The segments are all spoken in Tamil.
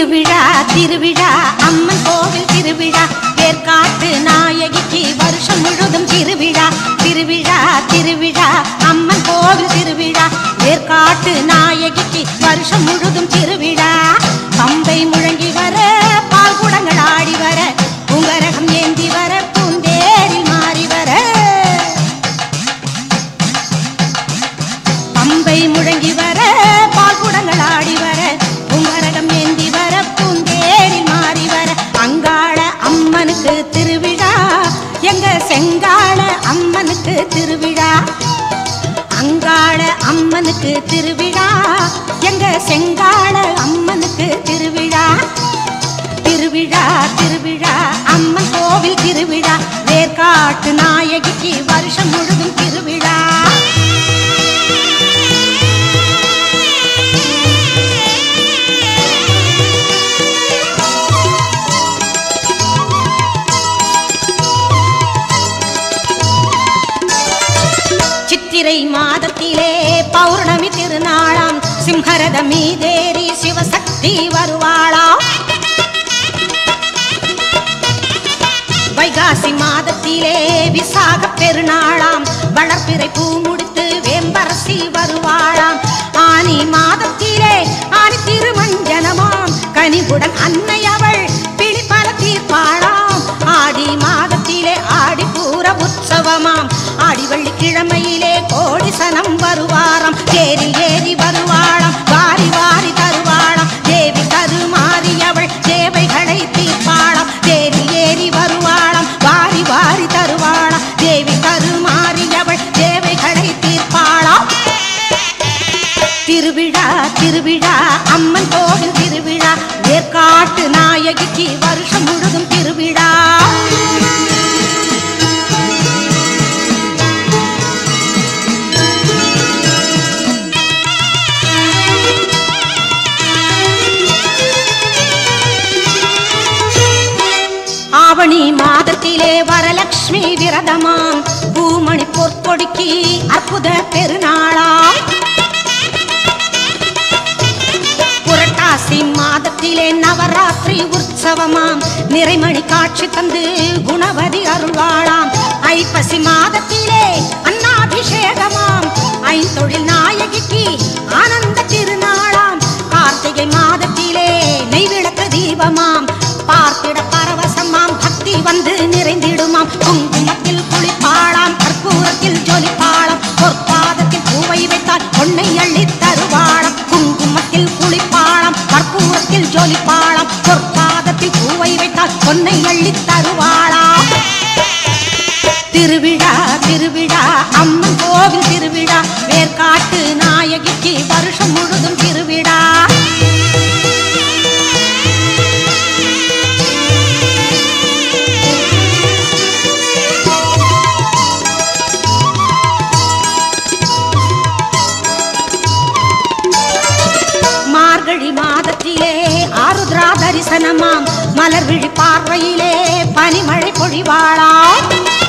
திருவிழா திருவிழா அம்மன் கோவில் திருவிழா ஏற்காட்டு நாயகிக்கு வருஷம் முழுதும் திருவிழா திருவிழா திருவிழா அம்மன் கோவில் திருவிழா ஏற்காட்டு நாயகிக்கு வருஷம் முழுதும் திருவிழா பம்பை முழங்கி வர பால் குடங்கள் ஆடி வர உங்கரகம் ஏந்தி வர பூந்தேரில் மாறி வர பம்பை முழங்கி வர பால் குடங்கள் ஆடி வர உங்கரகம் ஏந்தி வர பூந்தேரில் மாறி வர அங்காள அம்மனுக்கு திருவிழா எங்க செங்காள அம்மனுக்கு திருவிழா அங்காள அம்மனுக்கு திருவிழா எங்க செங்காள அம்மனுக்கு திருவிழா திருவிழா திருவிழா அம்மன் கோவில் திருவிழா வேர்காட்டு நாயகிக்கு வருஷம் முழுதும் திருவிழா சித்திரை மாதத்திலே பௌர்ணமி திருநாளாம் சிம்ஹரத மீதேறி சிவசக்தி வருவாளாம் வைகாசி மாதத்திலே விசாக பெருநாளாம் வளர்ப்பிறை பூ முடித்து வேம்பரசி வருவாளாம் ஆனி மாதத்திலே ஆனி திருமஞ்சனமாம் கனிவுடன் அன்னை அவள் பிடிப்பல தீர்ப்பாளாம் ஆடி மாதத்திலே ஆடி பூர உற்சவமாம் ஆடி வெள்ளிக்கிழமையிலே கோடி சனம் வருவாராம் தேரில் ஏறி வருவாளாம் வாரி வாரி தருவாளாம் தேவி தருமாறி அவள் தேவைகளை தீர்ப்பாளாம் தேரில் ஏறி வருவாளாம் வாரி வாரி தருவாளாம் தேவி தருமாறி அவள் தேவைகளை தீர்ப்பாளாம் திருவிழா திருவிழா அம்மன் கோவில் திருவிழா ஏற்காட்டு நாயகிக்கு வருஷம் முழுதும் திருவிழா ஆவணி மாதத்திலே வரலட்சுமி விரதமாம் பூமணி பொற்கொடிக்கு அற்புத பெருநாளாம் புரட்டாசி மாதத்திலே நவராத்திரி உற்சவமாம் நிறைமணி காட்சி தந்து குணவதி அருள்வாளாம் ஐப்பசி மாதத்திலே அன்னாபிஷேகமாம் ஐந்தொழில் நாயகிக்கு ஆனந்த திருநாளாம் கார்த்திகை மாதத்திலே நெய்விளக்கு தீபமாம் பார்த்திட பரவசமாம் பக்தி வந்து நிறைந்திடுமாம் குங்குமத்தில் குளிப்பாளாம் கற்பூரத்தில் ஜொலிப்பாளாம் பொற்பாதத்தில் பூவை வைத்தால் பொன்னை அள்ளி தருவாளாம் குங்குமத்தில் குளிப்பாளாம் கற்பூரத்தில் ஜொலிப்பாளாம் பொற்பாதத்தில் பூவை வைத்தால் பொன்னை அள்ளி தருவாளாம் திருவிழா திருவிழா அம்மன் கோவில் திருவிழா வேர்காட்டு நாயகிக்கு வருஷம் முழுதும் திருவிழா மார்கழி மாதத்திலே ஆருத்ரா தரிசனமாம் மலர் விழி பார்வையிலே பனிமழை பொழிவாளாம்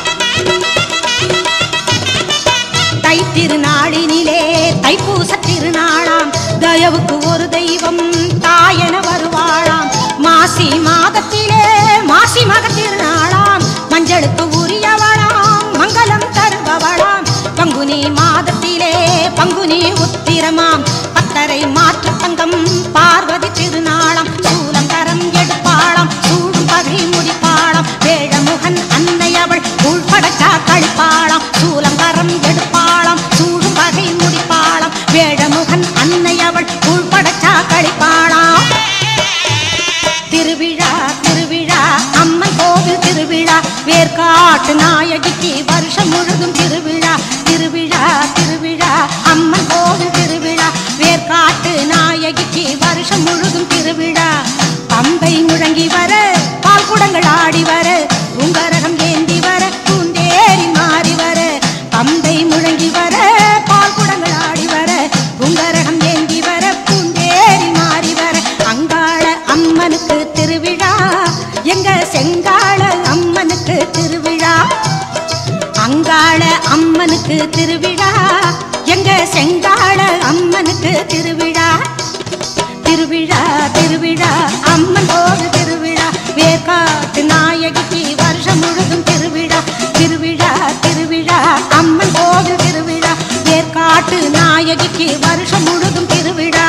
தை திருநாளினிலே தைப்பூச திருநாளாம் தயவுக்கு ஒரு தெய்வம் தாயென வருவாளாம் மாசி மாதத்திலே மாசி மக திருநாளாம் மஞ்சளுக்கு உரியவளாம் மங்களம் தருபவளாம் பங்குனி மாதத்திலே பங்குனி உத்திரமாம் பத்தரை மாற்று தங்கம் பார்வதி திருநாளாம் சூலங்கரம் எடுப்பாளாம் சூடும் பகை முடிப்பாளாம் வேழமுகன் அன்னை அவள் உள்படச்சா கழிப்பாளாம் சூலங்கரம் எடுப்பாளாம் சூடும் பகை முடிப்பாளாம் வேழமுகன் அன்னை அவள் உள்படச்சா கழிப்பாளாம் திருவிழா திருவிழா அம்மன் கோவில் திருவிழா வேர்காட்டு நாயகிக்கு வருஷம் முழுதும் திருவிழா திருவிழா திருவிழா அம்மன் கோவில் திருவிழா வேர்காட்டு நாயகிக்கு வருஷம் முழுதும் திருவிழா பம்பை முழங்கி வர பால் குடங்கள் ஆடி வர உங்கரகம் ஏந்தி வர பூந்தேரி மாறி வர பம்பை முழங்கி வர பால் குடங்கள் ஆடி வர உங்கரகம் ஏந்தி வர பூந்தேரி மாறி வர அங்காள அம்மனுக்கு திருவிழா எங்க செங்காள அம்மனுக்கு திருவிழா அங்காள அம்மனுக்கு திருவிழா எங்க செங்காள அம்மனுக்கு திருவிழா திருவிழா திருவிழா அம்மன் கோவில் திருவிழா வேர்காட்டு நாயகிக்கு வருஷம் முழுதும் திருவிழா திருவிழா திருவிழா அம்மன் கோவில் திருவிழா வேர்காட்டு நாயகிக்கு வருஷம் முழுதும் திருவிழா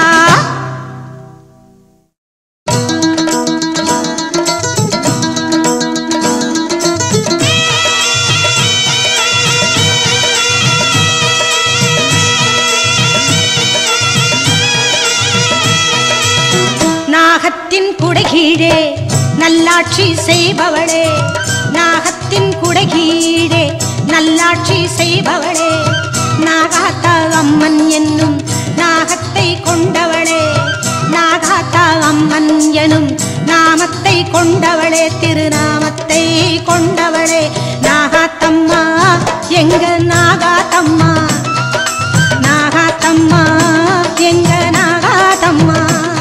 நாகத்தின் குடைகீழே நல்லாட்சி செய்பவளே நாகத்தின் குடைகீழே நல்லாட்சி செய்பவளே நாகாத்தா அம்மன் என்னும் நாகத்தை கொண்டவளே நாகாத்தா அம்மன் எனும் நாமத்தை கொண்டவளே திருநாமத்தை கொண்டவளே நாகாத்தம்மா எங்க நாகாத்தம்மா நாகாத்தம்மா எங்க நாகாத்தம்மா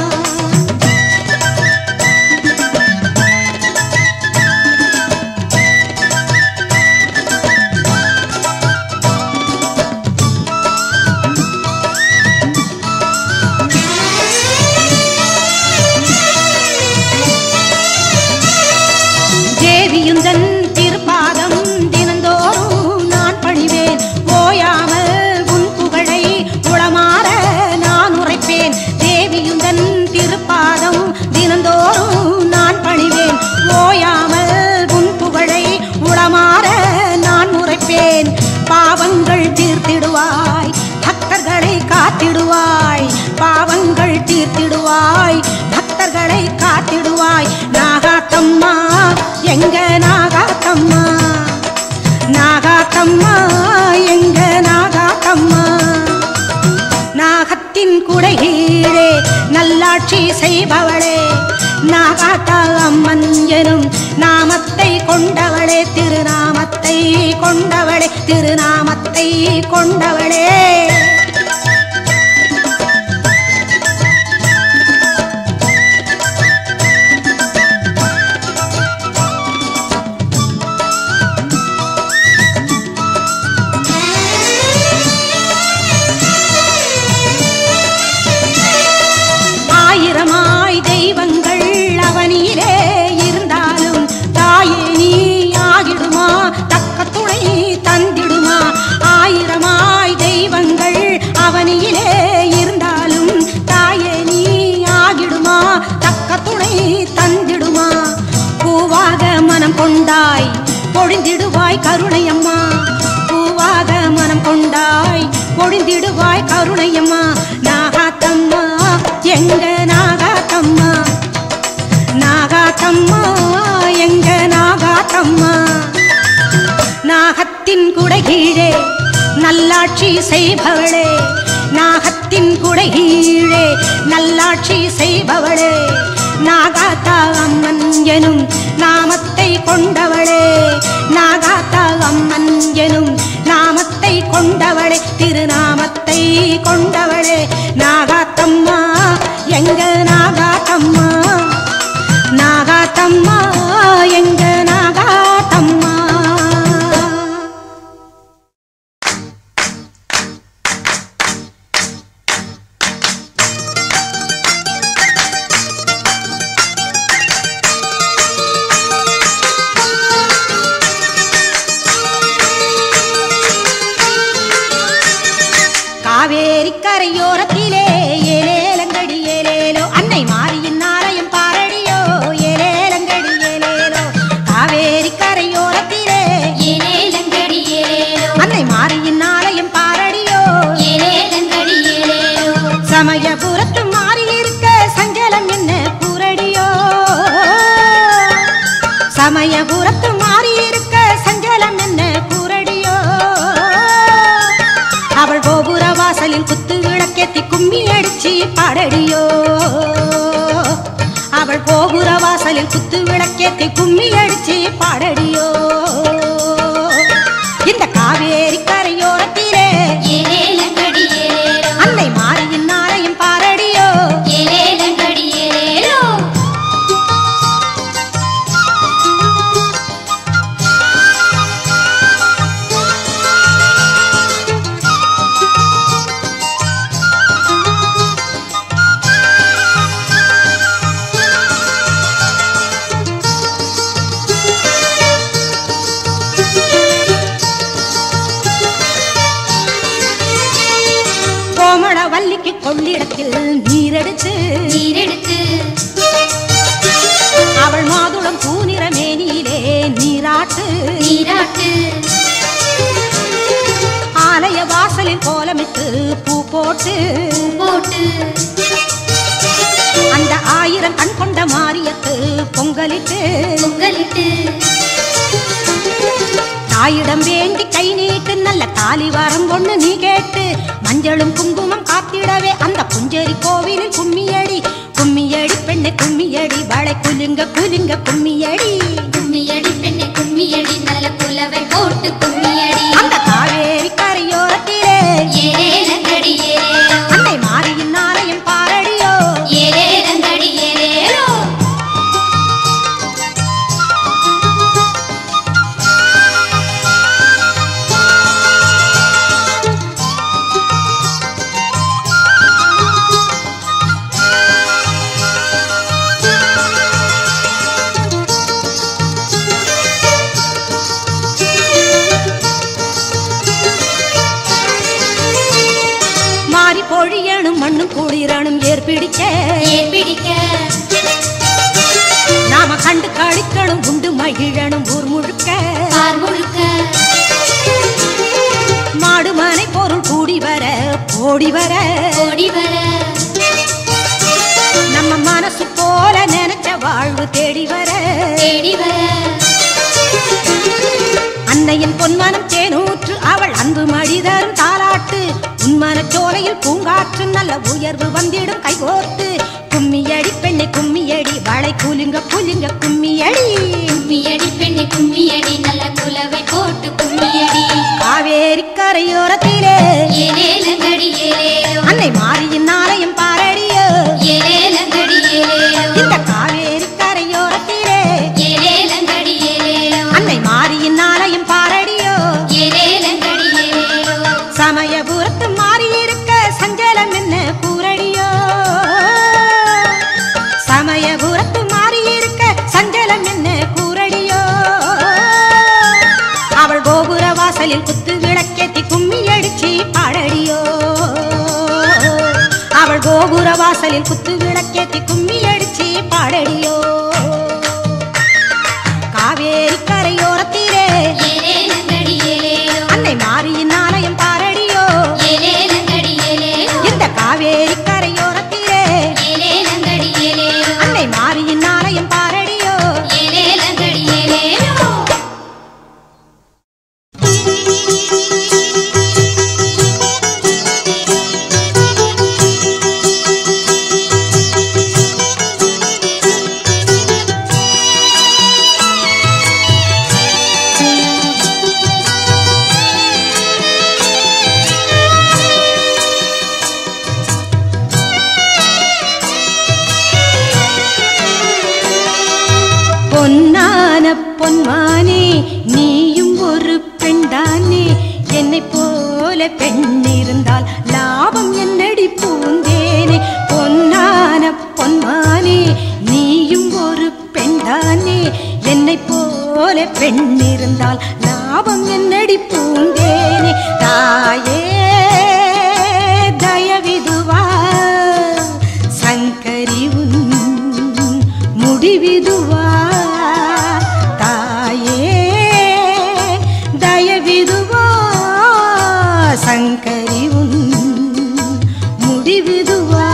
தேவியுந்தன் திருப்பாதம் தினந்தோறும் நான் பணிவேன் ஓயாமல் உன் புகழை உளமாற நான் உரைப்பேன் தேவியுந்தன் திருப்பாதம் தினந்தோறும் நான் பணிவேன் ஓயாமல் உன் புகழை உளமாற நான் உரைப்பேன் பாவங்கள் தீர்த்திடுவாய் பக்தர்களை காத்திடுவாய் பாவங்கள் தீர்த்திடுவாய் பக்தர்களை காத்திடுவாய் நாகாத்தம்மா எங்க நாகாத்தம்மா நாகாத்தம்மா எங்க நாகாத்தம்மா நாகத்தின் குடைகீழே நல்லாட்சி செய்பவளே நாகாத்தா அம்மன் எனும் நாமத்தை கொண்டவளே திருநாமத்தை கொண்டவளே திருநாமத்தை கொண்டவளே ஆயிரமாய் தெய்வங்கள் அவனிலே இருந்தாலும் தாயே நீ ஆகிடுமா தக்க துணை தந்திடுமா ஆயிரமாய் தெய்வங்கள் அவனிலே இருந்தாலும் தாயே நீ ஆகிடுமா தக்க துணை தந்திடுமா பூவாக மனம் கொண்டாய் பொழிந்திடுவாய் கருணையம்மா பூவாக மனம் கொண்டாய் பொழிந்திடுவாய் கருணையம்மா நாகாத்தம்மா எங்க நாகாத்தம்மா நாகாத்தம்மா எங்க நாகாத்தம்மா நாகத்தின் குடைகீழே நல்லாட்சி செய்பவளே நாகத்தின் குடைகீழே நல்லாட்சி செய்பவளே நாகாத்தா அம்மன் எனும் நாமத்தை கொண்டவளே நாகாத்தா அம்மன் எனும் நாமத்தை கொண்டவளே திருநாமத்தை கொண்டவளே நாகாத்தம்மா எங்க நாகாத்தம்மா நாகாத்தம்மா எங்க நாகாத்தம்மா காவேரி கரையோரத்திலே ஏலேலங்கடி ஏலேலோ அன்னை மாரியின் ஆலயம் பாரடியோ ஏலேலங்கடி ஏலேலோ காவேரி கரையோரத்திலே ஏலேலங்கடி ஏலேலோ அன்னை மாரியின் ஆலயம் பாரடியோ ஏலேலங்கடி ஏலேலோ சமயபுரத்து மாறி இருக்க சஞ்சலம் என்ன கூரடியோ சமயபுரத்து மாறி இருக்க சஞ்சலம் என்ன கூரடியோ அவள் கோபுர வாசலில் குத்து விளக்கேத்தி கும்மி அடிச்சு பாடடியோ அவள் கோபுர வாசலில் குத்து விளக்கேத்தி கும்மி அடிச்சு பாடடியோ இந்த காவேரி கரையோரத்திலே ஏலேலங்கடி ஏலேலோ அன்னை மாரியின் நாளையும் பாரடியோ ஏலேலங்கடி ஏலேலோ நீரெடுத்து நீரெடுத்து அவள் மாதுளம் பூநிற மேனியிலே நீராட்டு நீராட்டு ஆலய வாசலில் கோலமிட்டு பூ போட்டு போட்டு அந்த ஆயிரம் கண் கொண்ட மாரியத்து பொங்கலிட்டு பொங்கலிட்டு தாயிடம் வேண்டி கை நீட்டு நல்ல தாலி வரம் கொண்டு நீ கேட்டு மஞ்சளும் குங்குமம் காத்திடவே அந்த புஞ்சேரி கோவிலில் கும்மியடி கும்மியடி பெண்ணு கும்மியடி வளை குலுங்க குலுங்க கும்மியடி கும்மியடி பெண்ணே கும்மியடி நல்ல குலவை போட்டு கும்மியடி அந்த காவேரி கரையோரத்திலே ஏலேலங்கடி ஏலேலோ அன்னை மாரியின் ஆலயம் பாரடியோ ஏலேலங்கடி ஏலேலோ மாறி பொழியணும் மண்ணும் குளிரணும் ஏற்பிடிக்க ஏர் பிடிக்க நாம கண்டு கழிக்கணும் உண்டு மகிழணும் ஊர் முழுக்க பார் முழுக்க மாடு மனை பொருள் கூடி வர போடி வர ஓடி வர நம்ம மனசு போல நினைச்ச வாழ்வு தேடி வர தேடி வர அன்னையின் பொன்மனம் தேனூற்று அவள் அன்பு மடிதரும் தாலாட்டு உன்மன சோலையில் பூங்காற்று நல்ல உயர்வு வந்திடும் கைகோர்த்து கும்மியடி பெண்ணை கும்மியடி வளை குலுங்க குலுங்க கும்மியடி கும்மியடி பெண்ணே கும்மியடி நல்ல குலவை போட்டு கும்மியடி காவேரி கரையோரத்திலே ஏலேலங்கடி ஏலேலோ அன்னை மாரியின் ஆலயம் பாரடியோ ஏலேலங்கடி ஏலேலோ இந்த காவேரி கரையோரத்திலே ஏலேலங்கடி ஏலேலோ அன்னை மாரியின் ஆலயம் பாரடியோ ஏலேலங்கடி ஏலேலோ சமயபுரத்து மாறி இருக்க சஞ்சலம் என்ன கூரடியோ சமயபுரத்து மாறி இருக்க சஞ்சலம் என்ன கூரடியோ அவள் கோபுர வாசலில் குத்து விளக்கேத்தி கும்மி அடிச்சு பாடடியோ அவள் கோபுர வாசலில் குத்து விளக்கேத்தி கும்மி அடிச்சு பாடடியோ காவேரி கரையோரத்திலே ஏலேலங்கடி ஏலேலோ அன்னை மாரியின் ஆலயம் பாரடியோ ஏலேலங்கடி ஏலேலோ இந்த காவேரி கரையோரத்திலே ஏலேலங்கடி ஏலேலோ அன்னை மாரியின் ஆலயம் பாரடியோ ஏலேலங்கடி ஏலேலோ பொன்னான பொன்மானே நீயும் ஒரு பெண்தானே என்னை போல பெண் இருந்தால் லாபம் என்னடி பூந்தேனே பொன்னான பொன்மானே நீயும் ஒரு பெண்தானே என்னை போல பெண் இருந்தால் லாபம் என்னடி பூந்தேனே தாயே தயவிதுவா சங்கரி உன் முடிவிதுவா தாயே தயவிதுவா சங்கரி உன் முடிவிதுவா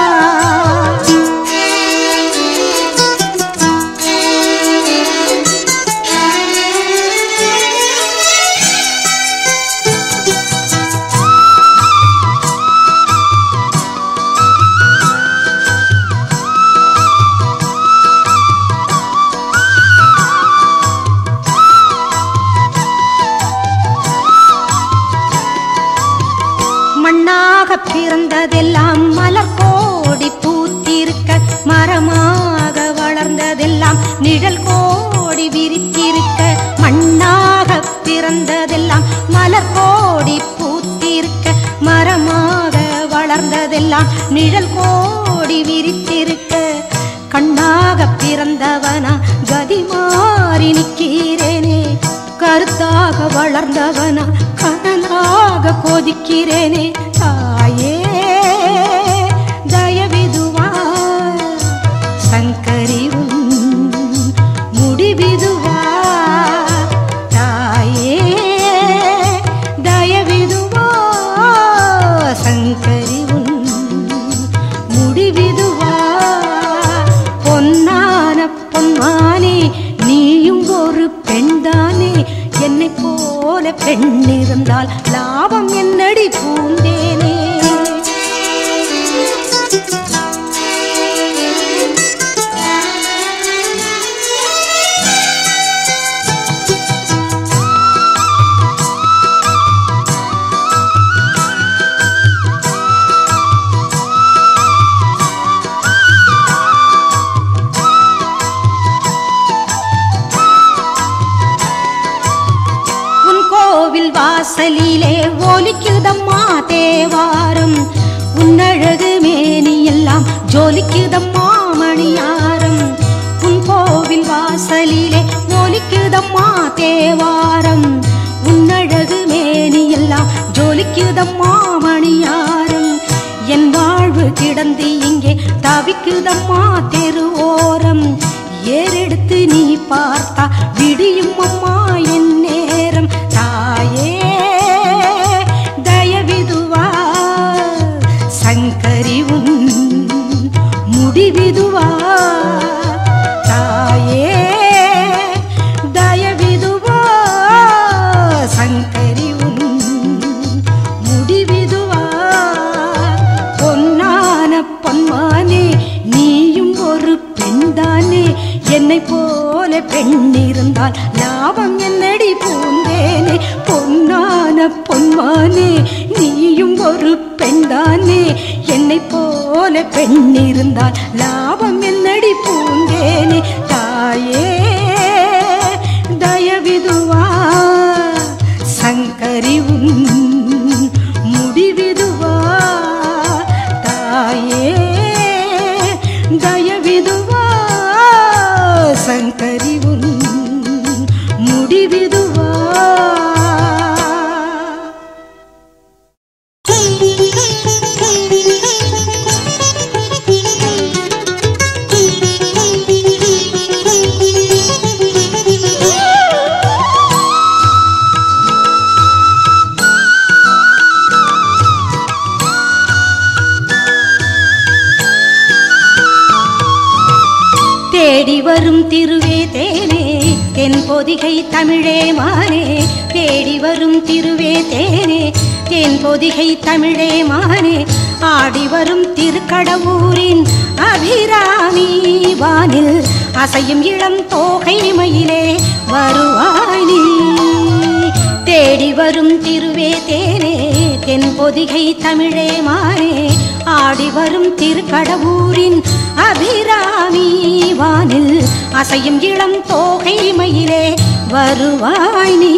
மண்ணாக பிறந்ததெல்லாம் மலர் கோடி பூத்திருக்க மரமாக வளர்ந்ததெல்லாம் நிழல் கோடி விரித்திருக்க மண்ணாக பிறந்ததெல்லாம் மலர் கோடி பூத்திருக்க மரமாக வளர்ந்ததெல்லாம் நிழல் கோடி விரித்திருக்க கண்ணாக பிறந்தவனா கதி மாறி நிற்கிறேனே கருத்தாக வளர்ந்தவனா கனலாக கொதிக்கிறேனே தாயே தயவிதுவா சங்கரி உன் முடிவிதுவா தாயே தயவிதுவா சங்கரி உன் முடிவிதுவா பொன்னான பொன்மானே நீயும் ஒரு பெண்தானே என்னை போல பெண் இருந்தால் லாபம் என்னடி பூந்தேனே உன் கோவில் வாசலிலே ஒலிக்குதம்மா தேவாரம் உன்னழகு மேனி எல்லாம் ஜொலிக்குதம்மா மணியாரம் உன் கோவில் வாசலிலே ஒலிக்குதம்மா தேவாரம் உன்னழகு மேனி எல்லாம் ஜொலிக்குதம்மா மணியாரம் என் வாழ்வு கிடந்து இங்கே தவிக்குதம்மா தெருவோரம் ஏறெடுத்து நீ பார்த்தா விடியும் அம்மா என் நேரம் தாயே தயவிதுவா சங்கரி உன் முடிவிதுவா தாயே தயவிதுவா சங்கரி உன் முடிவிதுவா பொன்னான பொன்மானே நீயும் ஒரு பெண்தானே என்னை போல பெண் இருந்தால் லாபம் என்னடி பூந்தேனே பொன்னான பொன்மானே நீயும் ஒரு பெண்தானே என்னை போல பெண் இருந்தால் லாபம் என்னடி பூந்தேனே தாயே தயவிதுவா சங்கரி உன் முடிவிதுவா தாயே தயவிதுவா சங்கரி உன் முடிவிதுவா தேடி வரும் திருவே தேனே தென் பொதிகை தமிழே மானே தேடி வரும் திருவே தேனே தென் பொதிகை தமிழே மானே ஆடி வரும் திருக்கடவூரின் அபிராமி வானில் அசையும் இளம் தோகை மயிலே வருவாய் நீ தேடி வரும் திருவே தேனே தென் பொதிகை தமிழே மானே ஆடி வரும் திருக்கடவூரின் அபிராமி வானில் அசையும் இளம் தோகை மயிலே வருவாய் நீ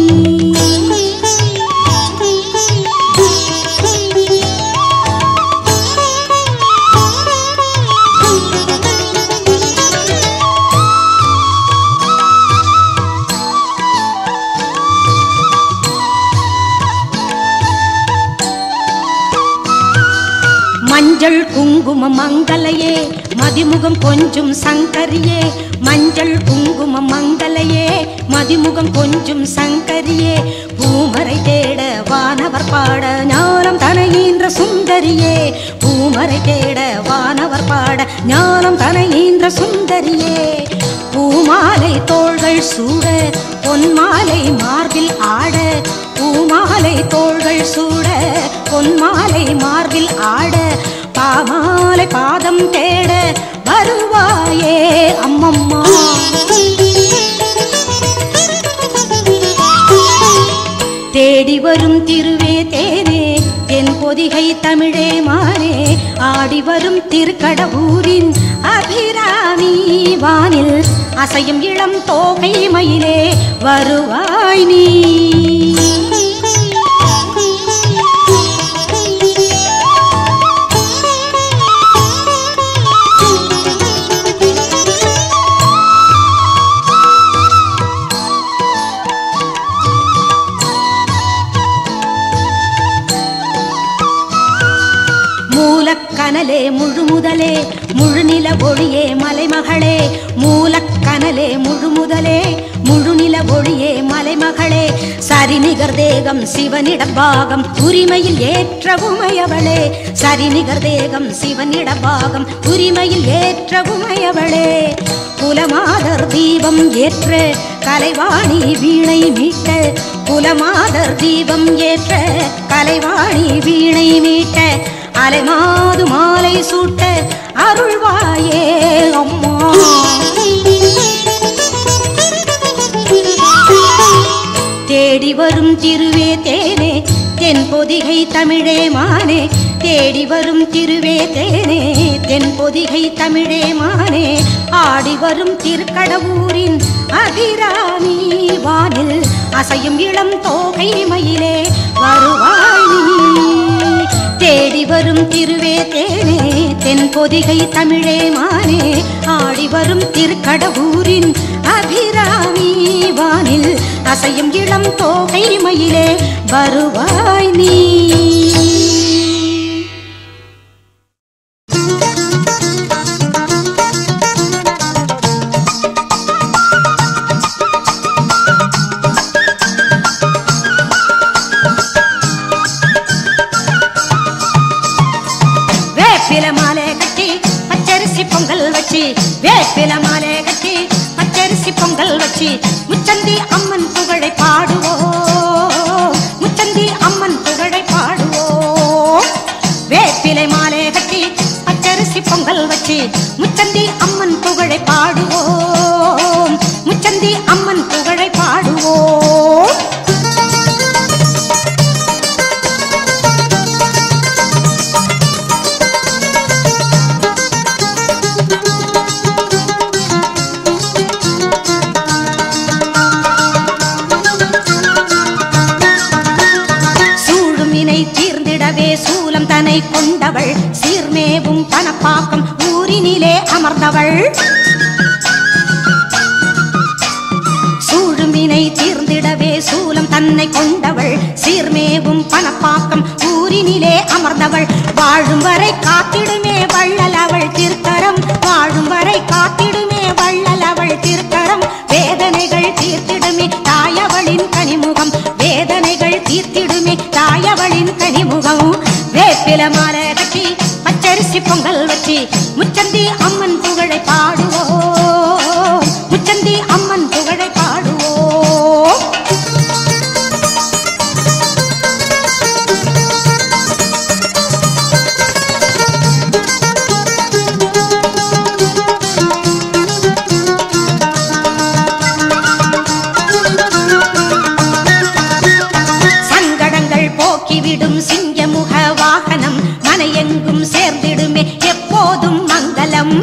மஞ்சள் குங்குமம் மங்கலையே மதிமுகம் கொஞ்சும் சங்கரியே மஞ்சள் குங்குமம் மங்கலையே மதிமுகம் கொஞ்சும் சங்கரியே பூமரை தேட வானவர் பாட ஞானம் தனையீன்ற சுந்தரியே பூமரை தேட வானவர் பாட ஞானம் தனையீன்ற சுந்தரியே பூமாலை தோள்கள் சூட பொன்மாலை மார்பில் ஆட பூமாலை தோள்கள் சூட பொன்மாலை மார்பில் ஆட பாமாலை பாதம் தேட வருவாயே அம்மம்மா தேடி வரும் திருவே தேனே தென் பொதிகை தமிழே மாறே ஆடி வரும் திருக்கடவூரின் அபிராமி வானில் அசையும் இளம் தோகை மயிலே வருவாய் நீ மூலக்கனலே முழுமுதலே முழுநில ஒளியே மலைமகளே மூலக்கனலே முழுமுதலே முழுநில ஒளியே மலைமகளே சரிநிகர் தேகம் சிவனிடம் பாகம் உரிமையில் ஏற்ற உமையவளே சரிநிகர் தேகம் சிவனிடம் பாகம் உரிமையில் ஏற்ற உமையவளே குலமாதர் தீபம் ஏற்ற கலைவாணி வீணை மீட்ட குலமாதர் தீபம் ஏற்ற கலைவாணி வீணை மீட்ட அலைமாது மாலை சூட்ட அருள்வாயே அம்மா தேடி வரும் திருவே தேனே தென் பொதிகை தமிழே மானே தேடி வரும் திருவே தேனே தென் பொதிகை தமிழே மானே ஆடி வரும் திருக்கடவூரின் அபிராமி வானில் அசையும் இளம் தோகை மயிலே வருவாய் நீ தேடி வரும் திருவே தேனே தென் பொதிகை தமிழே மானே ஆடி வரும் திருக்கடவூரின் அபிராமி வானில் அசையும் இளம் தோகை மயிலே வருவாய் நீ வேப்பில மாலை கட்டி பச்சரிசி பொங்கல் வச்சு வேப்பில மாலை கட்டி பச்சரிசி பொங்கல் வச்சு முச்சந்தி அம்மன் புகழை பாடுவோம் முச்சந்தி அம்மன் புகழை பாடுவோம் வேப்பிலை மாலை கட்டி பச்சரிசி பொங்கல் வச்சு முச்சந்தி அம்மன் புகழை பாடுவோம் முச்சந்தி அம்மன் புகழை பாடுவோம் சூழுமினை தீர்ந்திடவே சூலம் தனை கொண்டவள் சீர்மேவும் பணப்பாக்கம் ஊரினிலே அமர்ந்தவள் சூழுமினை தீர்ந்திடவே சூலம் தன்னை கொண்டவள் சீர்மேவும் பணப்பாக்கம் ஊரினிலே அமர்ந்தவள் வாழும் வரை காத்திடுமே வள்ளல் அவள் திருக்கரம் வாழும் வரை காத்திடுமே வள்ளல் அவள் திருக்கரம் வேதனைகள் தீர்த்திடுமே தாயவளின் கனிமுகம் வேதனைகள் தீர்த்திடுமே தாயவளின் கனிமுகம் வேப்பில மாலை கட்டி பச்சரிசி பொங்கல் வச்சு முச்சந்தி அம்மன் புகழை பாடுவோம் முச்சந்தி அம்மன் புகழை பாடுவோம் சங்கடங்கள் போக்கிவிடும் சிங்கமுக வாகனம் மனையெங்கும் சேர்ந்திடுமே எப்போதும் மங்களம்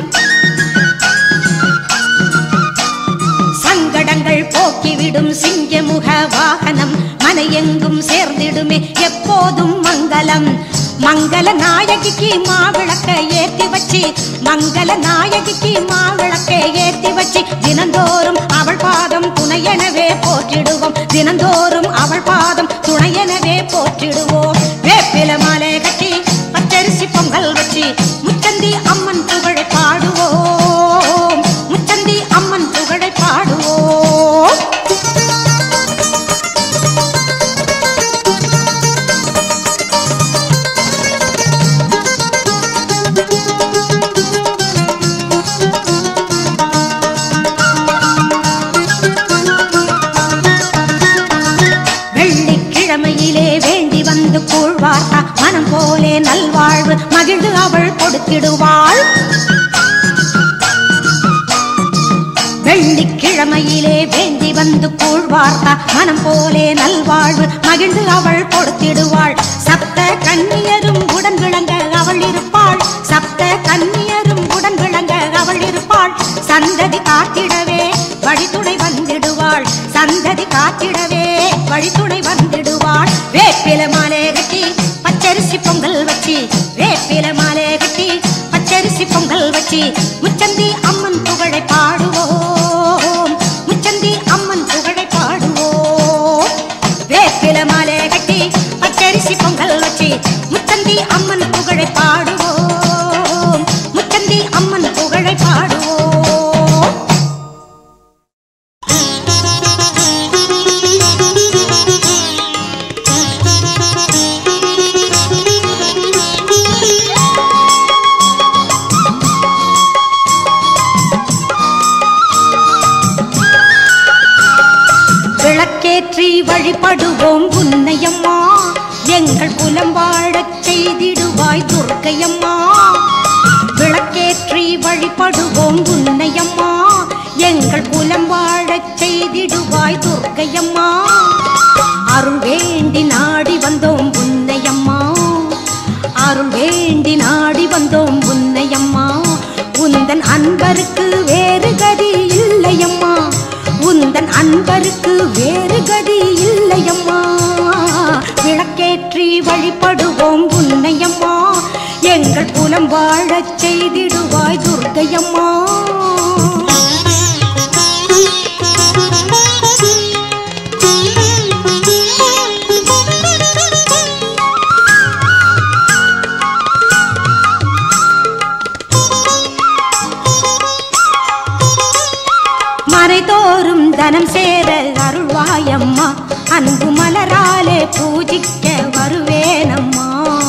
சங்கடங்கள் போக்கிவிடும் சிங்கமுக வாகனம் மனையெங்கும் சேர்ந்திடுமே எப்போதும் மங்களம் மங்கள நாயகிக்கு மாவிளக்க ஏத்தி வச்சு மங்கள நாயகிக்கு மாவிளக்க ஏத்தி வச்சு தினந்தோறும் அவள் பாதம் துணையெனவே போற்றிடுவோம் தினந்தோறும் அவள் பாதம் துணையெனவே போற்றிடுவோம் வேப்பில மாலை கட்டி பச்சரிசி பொங்கல் வச்சு முச்சந்தி அம்மன் புகழை பாடுவோம் முச்சந்தி அம்மன் புகழை பாடுவோம் வெள்ளிக்கிழமையிலே வேண்டி வந்து கூழ்வார்த்தா மனம் போலே நல்வாழ்வு மகிழ்ந்து அவள் கொடுத்திடுவாள் வெள்ளிக்கிழமையிலே வேண்டி வந்து கூழ்வார்த்தா மனம் போலே நல்வாழ்வு மகிழ்ந்து அவள் கொடுத்திடுவாள் சப்த கன்னியரும் உடன் விளங்க அவள் இருப்பாள் சப்த கன்னியரும் உடன் விளங்க அவள் இருப்பாள் சந்ததி காத்திடவே வழித்துணை வந்திடுவாள் சந்ததி காத்திடவே வழித்துணை வந்திடுவாள் வேப்பில மாலை கட்டி பச்சரிசி பொங்கல் வச்சு வேப்பில மாலை கட்டி பச்சரிசி பொங்கல் வச்சு முச்சந்தி அம்மன் புகழை பாடுவோம் முச்சந்தி அம்மன் புகழை பாடுவோம் வேப்பில மாலை கட்டி பச்சரிசி பொங்கல் வச்சு முச்சந்தி அம்மன் புகழை பாடுவோம் முச்சந்தி அம்மன் புகழை வழிபடுவோம் உன்னையம்மா எங்கள் குலம் வாழச் செய்திடுவாய் துர்க்கையம்மா விளக்கேற்றி வழிபடுவோம் உன்னையம்மா எங்கள் குலம் வாழச் செய்திடுவாய் துர்க்கையம்மா அருள் வேண்டி நாடி வந்தோம் உன்னையம்மா அருள் வேண்டி நாடி வந்தோம் உன்னையம்மா உந்தன் அன்பருக்கு வேறு கதி இல்லையம்மா உந்தன் அன்பருக்கு வேறு கதி இல்லையம்மா விளக்கேற்றி வழிபடுவோம் உன்னையம்மா எங்கள் குலம் வாழச் செய்திடுவாய் துர்க்கையம்மா மறைதோறும் தனம் சேர அருள்வாயம்மா அன்பு மலராலே பூஜிக்க வருவேனம்மா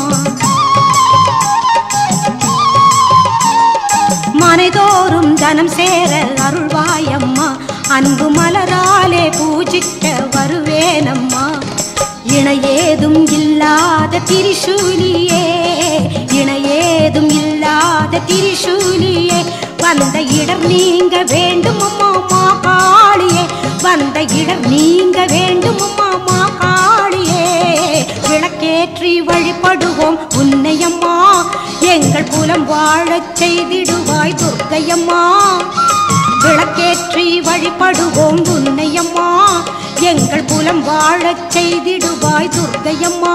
மனைதோறும் தனம் சேர அருள்வாயம்மா அன்பு மலராலே பூஜிக்க வருவேனம்மா இணையேதும் இல்லாத திரிசூலியே இணையேதும் இல்லாத திரிசூலியே வந்த இடர் நீங்க வேண்டும் அம்மா மா காளியே வந்த இடர் நீங்க வேண்டும் அம்மா மா காளியே விளக்கேற்றி வழிபடுவோம் உன்னையம்மா எங்கள் குலம் வாழச் செய்திடுவாய் துர்க்கையம்மா விளக்கேற்றி வழிபடுவோம் உன்னையம்மா எங்கள் குலம் வாழச் செய்திடுவாய் துர்க்கையம்மா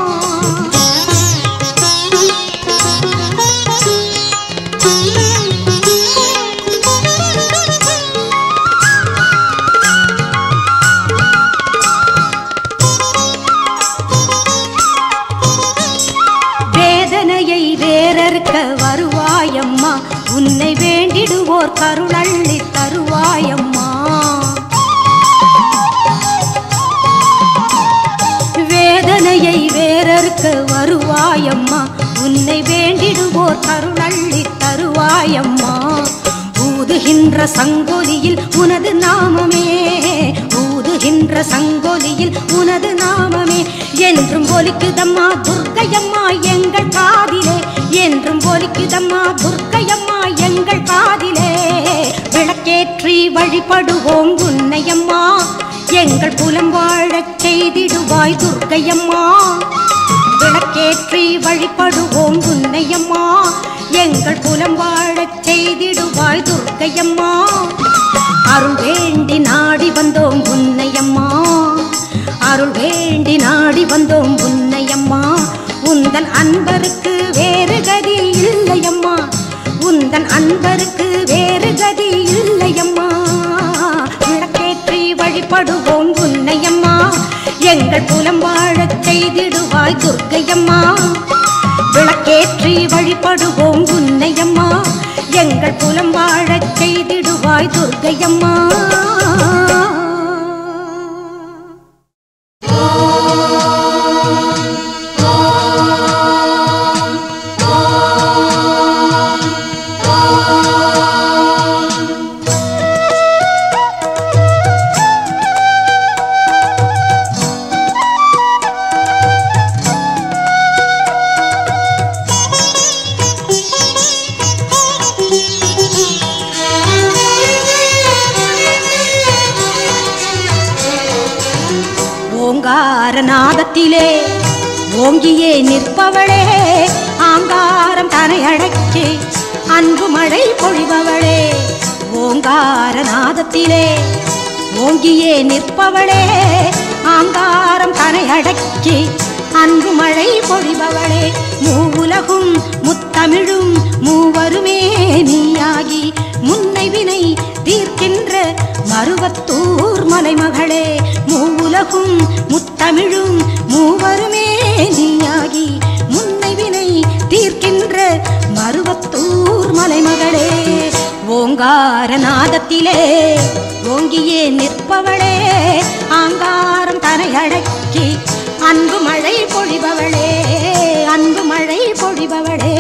வேதனையை வேறறுக்க வருவாயம்மா உன்னை வேண்டிடுவோர் கருளள்ளி தருவாயம்மா வேதனையை வேறறுக்க வருவாயம்மா உன்னை வேண்டிடுவோர் கருளள்ளி தருவாயம்மா ஊதுகின்ற சங்கொலியில் உனது நாமமே ஊதுகின்ற சங்கொலியில் உனது நாமமே என்றும் ஒலிக்குதம்மா துர்க்கையம்மா எங்கள் காதிலே என்றும் ஒலிக்குதம்மா துர்க்கையம்மா எங்கள் காதிலே விளக்கேற்றி வழிபடுவோம் உன்னையம்மா எங்கள் புலம் வாழச் செய்திடுவாய் துர்க்கையம்மா விளக்கேற்றி வழிபடுவோம் உன்னையம்மா எங்கள் புலம் வாழச் செய்திடுவாய் துர்க்கையம்மா அருள் வேண்டி நாடி வந்தோம் உன்னையம்மா அருள் வேண்டி நாடி வந்தோம் உன்னையம்மா உந்தன் அன்பருக்கு வேறு கதி இல்லையம்மா உந்தன் அன்பருக்கு வேறு கதி இல்லையம்மா விளக்கேற்றி வழிபடுவோம் உன்னையம்மா எங்கள் புலம் வாழச் செய்திடுவாய் துர்க்கையம்மா விளக்கேற்றி வழிபடுவோம் உன்னையம்மா எங்கள் புலம் வாழச் செய்திடுவாய் துர்க்கையம்மா ஓங்கார நாதத்திலே ஓங்கியே நிற்பவளே ஆங்காரம் தனை அடக்கி அன்பு மழை பொழிபவளே ஓங்கார நாதத்திலே ஓங்கியே நிற்பவளே ஆங்காரம் தனை அடக்கி அன்பு மழை பொழிபவளே மூவுலகும் முத்தமிழும் மூவருமே நீயாகி முன்னை வினை தீர்க்கின்ற மருவத்தூர் மலைமகளே மூவுலகும் முத்தமிழும் மூவருமே நீயாகி முன்னை வினை தீர்க்கின்ற மருவத்தூர் மலைமகளே ஓங்கார நாதத்திலே ஓங்கியே நிற்பவளே ஆங்காரம் தனை அடக்கி அன்பு மழை பொழிபவளே அன்பு மழை பொழிபவளே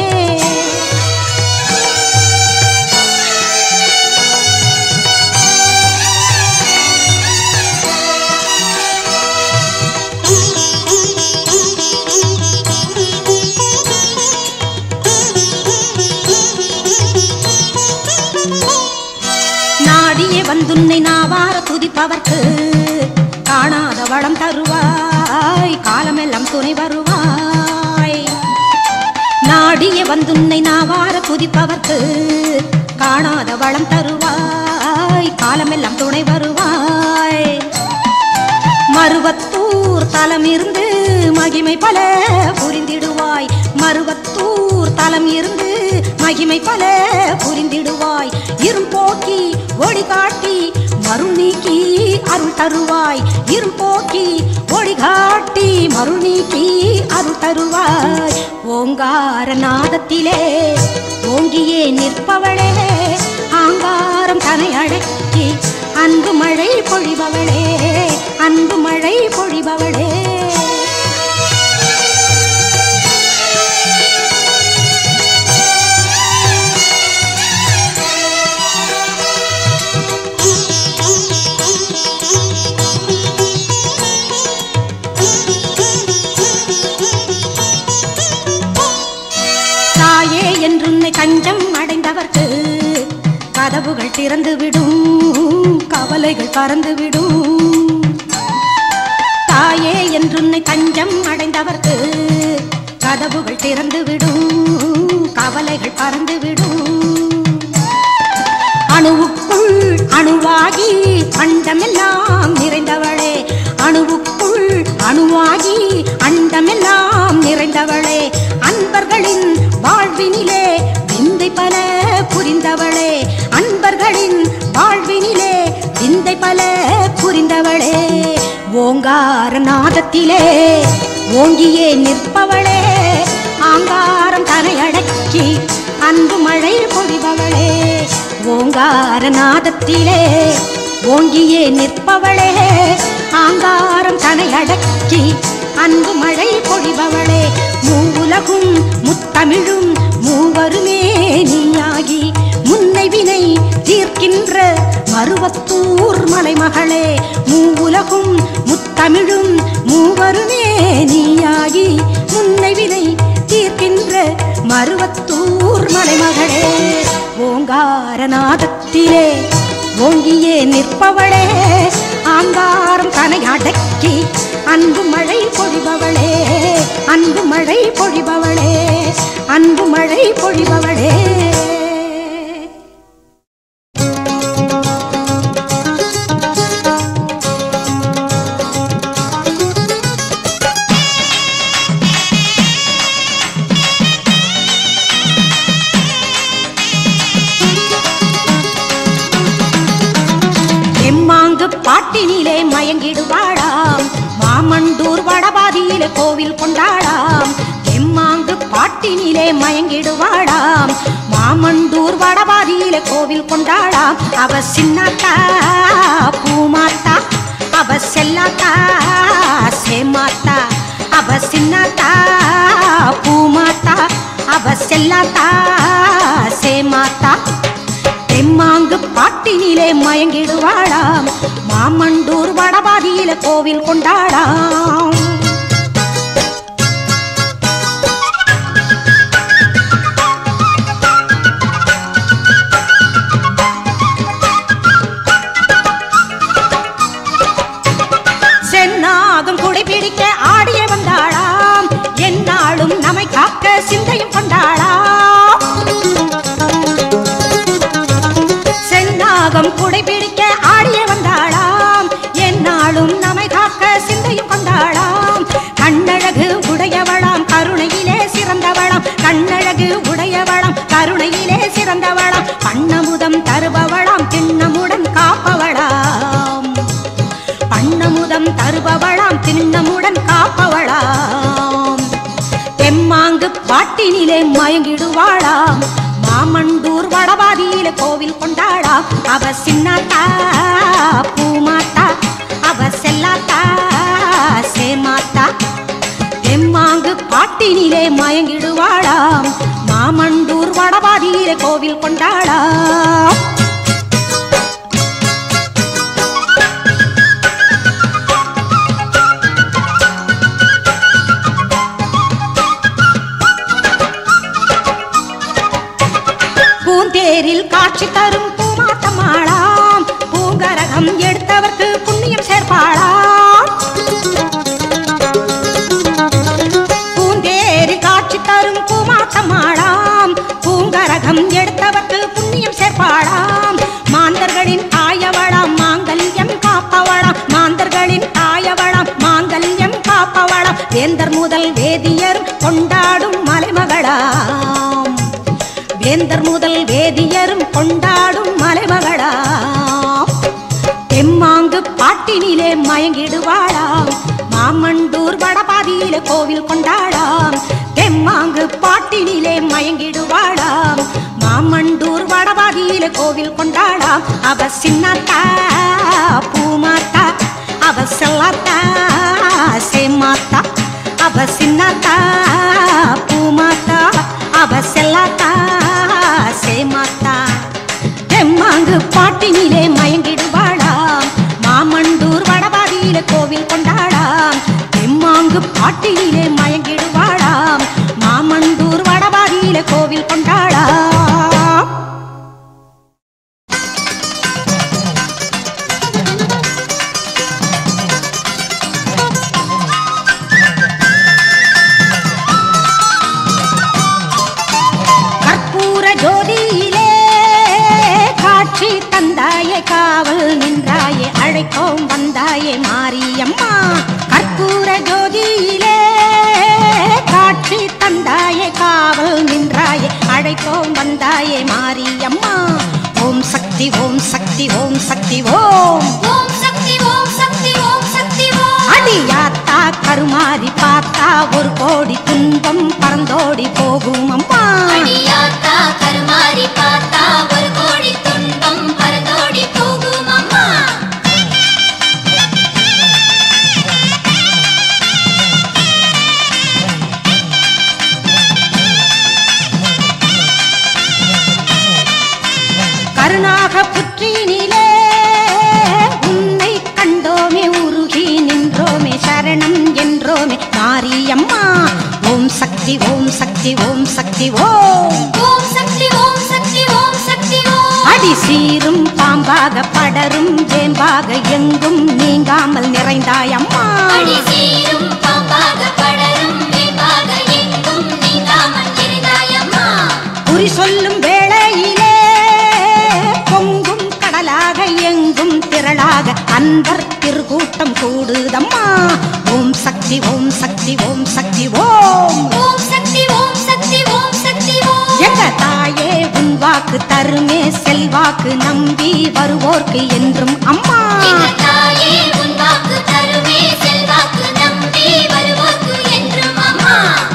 நாடியே வந்துன்னை நாவார துதிப்பவர்க்கு காணாத வளம் தருவாய் காலமெல்லாம் துணை வருவாய் நாடிய வந்துன்னை நாவார துதிப்பவர்க்கு காணாத வளம் தருவாய் காலமெல்லாம் துணை வருவாய் மருவத்தூர் தலம் இருந்து மகிமை பல புரிந்திடுவாய் மருவத்தூர் தலம் இருந்து மகிமை பல புரிந்திடுவாய் இரும்போக்கி ஒளி காட்டி மருள் நீக்கி அருள் தருவாய் இரும்போக்கி ஒளி காட்டி மருள் நீக்கி அருள் தருவாய் ஓங்கார நாதத்திலே ஓங்கியே நிற்பவளே ஆங்காரம் தனை அடக்கி அன்பு மழை பொழிபவளே அன்பு மழை பொழிபவளே தாயே என்றுன்னை கஞ்சம் அடைந்தவர்க்கு கதவுகள் திறந்து விடும் கவலைகள் பறந்து விடும் தாயே என்றுன்னை தஞ்சம் அடைந்தவர்க்கு கதவுகள் திறந்து விடும் கவலைகள் பறந்து விடும் அணுவுக்குள் அணுவாகி அண்டமெல்லாம் நிறைந்தவளே அணுவுக்குள் அணுவாகி அண்டமெல்லாம் நிறைந்தவளே அன்பர்களின் வாழ்வினிலே விந்தை பல புரிந்தவளே அன்பர்களின் வாழ்வினிலே விந்தை பல புரிந்தவளே ஓங்கார நாதத்திலே ஓங்கியே நிற்பவளே ஆங்காரம் தனை அடக்கி அன்பு மழை பொழிபவளே ஓங்கார நாதத்திலே ஓங்கியே நிற்பவளே ஆங்காரம் தனை அடக்கி அன்பு மழை பொழிபவளே மூவுலகும் முத்தமிழும் மூவருமே நீயாகி முன்னை வினை தீர்க்கின்ற மருவத்தூர் மலைமகளே மூவுலகும் முத்தமிழும் மூவருமே நீயாகி முன்னை வினை தீர்க்கின்ற மருவத்தூர் மலைமகளே ஓங்காரநாதத்திலே ஓங்கியே நிற்பவளே ஆங்காரம் கனை அடக்கி அன்பு மழை பொழிபவளே அன்பு மழை பொழிபவளே அன்பு மழை பொழிபவளே எம்மாங்கு பாட்டினிலே மயங்கிடுவாளாம் மாமண்டூர் வடபாதியிலே கோவில் கொண்டாடாம் எம்மாங்கு பாட்டினிலே மயங்கிடுவாளாம் மாமண்டூர் வடபாதியிலே கோவில் கொண்டாடாம் அவ சின்னாத்தா பூமாத்தா அவ செல்லாத்தா சேமாத்தா அவ சின்னாத்தா பூமாத்தா அவ செல்லாத்தா சேமாத்தா தெம்மாங்கு பாட்டினிலே மயங்கிடுவாளாம் மாமண்டூர் வடபாதியில கோவில் கொண்டாடாம் சென்னாகம் குடை பிடிக்க ஆடிய வந்தாளாம் என்னாலும் நம்மை காக்க சிந்தையும் கொண்டாளாம் சென்னாகம் குடை பிடிக்க ஆடிய வந்தாளாம் என்னாலும் நம்மை காக்க சிந்தையும் கொண்டாளாம் கண்ணழகு உடையவளாம் கருணையிலே சிறந்தவளாம் கண்ணழகு உடையவளாம் கருணையிலே சிறந்தவளாம் பண்ணமுதம் தருபவளாம் திண்ணமுடன் காப்பவளாம் பண்ணமுதம் தருபவளாம் திண்ணமுடன் காப்பவளாம் தெம்மாங்கு பாட்டினிலே மயங்கிடுவாளாம் மாமண்டூர் வடபாதியில கோவில் கொண்டாடாம் அவ சின்னாத்தா பூமாத்தா அவ செல்லாத்தா சேமாத்தா தெம்மாங்கு பாட்டினிலே மயங்கிடுவாளாம் மாமண்டூர் வடபாதியில கோவில் கொண்டாடாம் பூந்தேரில் காட்சி தரும் பூமாட்டமாளாம் கோவில் கொண்டாடாம் தெம்மாங்கு பாட்டினிலே மயங்கிடுவாளாம் மாமண்டூர் வடவாதியிலே கோவில் கொண்டாடாம் அவ சின்னத்தா பூமாத்தா அவ செல்லாத்தா சேமாத்தா அவ சின்னத்தா பூமாத்தா அவ செல்லாத்தா சேமாத்தா தெம்மாங்கு பாட்டினிலே மயங்கிடுவாளாம் மாமண்டூர் வடபாதியிலே கோவில் கொண்டாடாம் தெம்மாங்கு பாட்டினிலே மயங்கிடுவாளாம் மாமண்டூர் வடபாதியிலே கோவில் கொண்டாடாம் கற்பூர ஜோதியிலே காட்சி தந்தாயே காவல் நின்றாயே அழைக்கோம் வந்தாயே மாரியம்மா கற்பூர ஜோதியிலே காட்சி தந்தாயே காவல் நின்றாயே அழைக்கோம் வந்தாயே மாரியம்மா ஓம் சக்தி ஓம் சக்தி ஓம் சக்தி ஓம் ஓம் சக்தி ஓம் சக்தி ஓம் சக்தி ஓம் அடியாத்தா கருமாறி பார்த்தா ஒரு கோடி துன்பம் பறந்தோடி போகும் அம்மா அடியாத்தா கருமாறி பார்த்தா ஒரு கோடி துன்பம் பரதோடி போகும் அம்மா கருணாக புற்றினிலே உன்னை கண்டோமே உருகி நின்றோமே சரணம் என்றோமே மாரியம்மா ஓம் சக்தி ஓம் சக்தி ஓம் சக்தி ஓம் ஓம் சக்தி ஓம் சக்தி ஓம் சக்தி ஓம் அடி சீரும் பாம்பாக படரும் ஜேம்பாக எங்கும் நீங்காமல் நிறைந்தாய் அம்மா அடி சீரும் பாம்பாக படரும் வேம்பாக எங்கும் நீங்காமல் இருந்தாயம்மா குறி சொல்லும் வேளையிலே பொங்கும் கடலாக எங்கும் திரளாக அன்பர் திருக்கூட்டம் கூடுதம்மா ஓம் சக்தி ஓம் சக்தி ஓம் சக்தி ஓம் ஓம் சக்தி ஓம் சக்தி ஓம் சக்தி ஓம் எங்க தாயே உன் வாக்கு தருமே செல்வாக்கு நம்பி வருவோர்க்கு என்றும் அம்மா எங்க தாயே உன் வாக்கு தருமே செல்வாக்கு நம்பி வருவோர்க்கு என்றும் அம்மா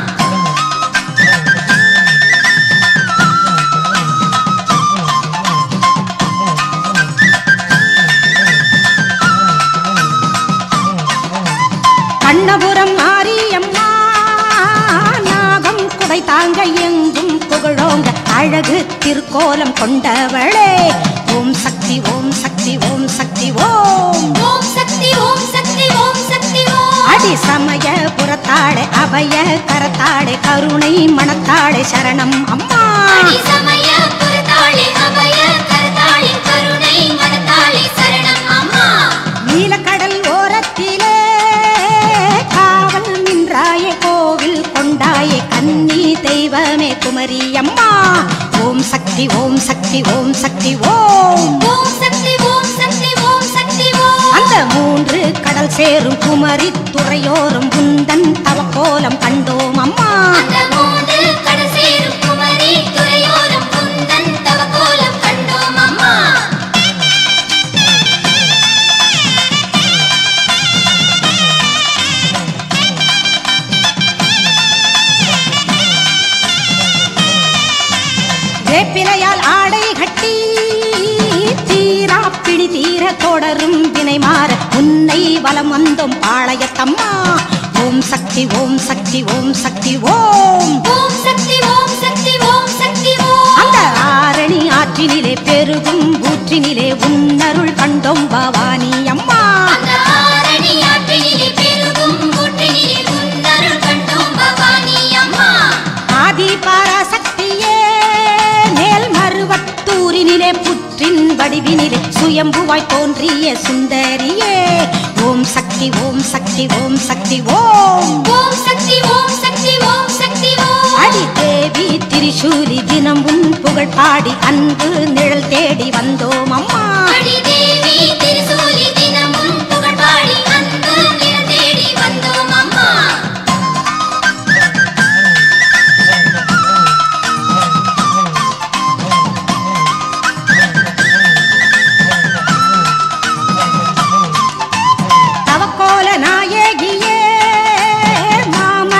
கண்ணபுரம் மாரியம்மா நாகம் குடை தாங்க எங்கும் புகழோங்க அழகு திருக்கோலம் கொண்டவளே ஓம் சக்தி ஓம் சக்தி ஓம் சக்தி ஓம் ஓம் சக்தி ஓம் சக்தி ஓம் சக்தி ஓம் அடி சமய புறத்தாளே அபய கரத்தாளே கருணை மனத்தாளே சரணம் அம்மா அடி சமய புறத்தாளே அபய கரத்தாளே கருணை மனத்தாளே சரணம் அம்மா நீலக்கடல் ஓரத்திலே காவல் நின்றாயே கோவில் கொண்டாயே கன்னி தெய்வமே குமரி அம்மா ஓம் சக்தி ஓம் சக்தி ஓம் சக்தி ஓம் ஓம் சக்தி ஓம் சக்தி ஓம் சக்தி ஓம் அந்த மூன்று கடல் சேரும் குமரி துறையோரும் குந்தன் தவக்கோலம் கண்டோம் அம்மா அந்த மூன்று கடல் சேரும் குமரி துறையோரம் குந்தன் தவக்கோலம் கண்டோம் அம்மா வேப்பிலையால் ஆடை கட்டி தீரா பிடி தீர தொடரும் வினை மாற உன்னை வலம் வந்தோம் பாளையத்தம்மா ஓம் சக்தி ஓம் சக்தி ஓம் சக்தி ஓம் ஓம் சக்தி ஓம் சக்தி ஓம் சக்தி ஓம் அந்த ஆரணி ஆற்றினிலே பெருகும் ஊற்றினிலே உன்னருள் கண்டோம் பவானி அம்மா அந்த ஆரணி ஆற்றினிலே பெருகும் ஊற்றினிலே உன்னருள் கண்டோம் பவானி அம்மா ஆதி பராசக்தியே மேல் மருவத்தூரினிலே புற்றின் வடிவினிலே சுயம்புவாய் தோன்றிய சுந்தரியே ஓம் சக்தி ஓம் சக்தி ஓம் சக்தி ஓம் ஓம் சக்தி ஓம் சக்தி ஓம் சக்தி ஓம் அடி தேவி திரிசூலி தினம் உன் புகழ் பாடி அன்பு நிழல் தேடி வந்தோம் அம்மா அடி தேவி திருசூலி தினமும் புகழ் பாடி அன்பு நிழல் தேடி வந்தோம் அம்மா தவக்கோல நாயகியே மாம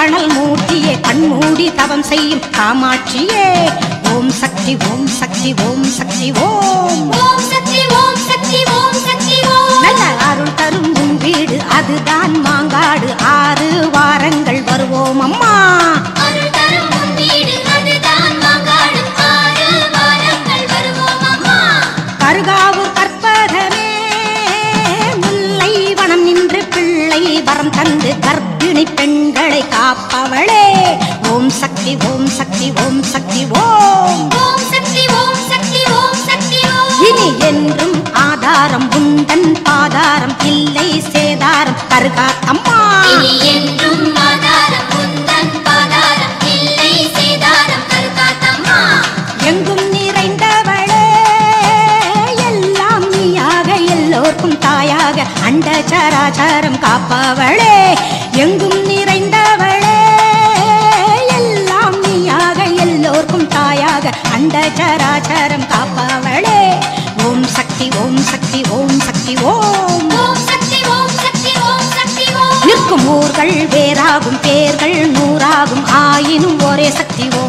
கணல் மூட்டியே கண்மூடி தவம் செய்யும் காமாட்சியே ஓம் சக்தி ஓம் சக்தி ஓம் சக்தி ஓம் ஓம் சக்தி ஓம் சக்தி ஓம் சக்தி ஓம் நல்ல அருள் தரும் உன் வீடு அதுதான் மாங்காடு ஆறு வாரங்கள் வருவோம் அம்மா அருள் தரும் உன் வீடு அதுதான் மாங்காடு ஆறு வாரங்கள் வருவோம் அம்மா கருகாவூர் கற்பகமே முல்லை வனம் நின்று பிள்ளை வரம் தந்து கர்ப்பிணி பெண்களை காப்பவளே ஓம் சக்தி ஓம் சக்தி ஓம் சக்தி ஓம் ஓம் சக்தி ஓம் சக்தி ஓம் சக்தி ஓம் இனி என்றும் ஆதாரம் உந்தன் பாதாரம் இல்லை சேதாரம் கருகாத்தம்மா இனி என்றும் ஆதாரம் உந்தன் பாதாரம் இல்லை சேதாரம் கருக்காத்தம்மா எங்கும் நிறைந்தவளே எல்லாம் நீயாக எல்லோர்க்கும் தாயாக அண்ட சராச்சரம் காப்பவளே எங்கும் நிறைந்தவளே எல்லாம் நீயாக எல்லோர்க்கும் தாயாக அண்ட சராச்சரம் காப்பவளே ஓம் சக்தி ஓம் சக்தி ஓம் சக்தி ஓம் ஓம் சக்தி ஓம் சக்தி ஓம் சக்தி ஓம் நிற்கும் ஊர்கள் வேறாகும் பேர்கள் நூறாகும் ஆயினும் ஒரே சக்தி ஓம்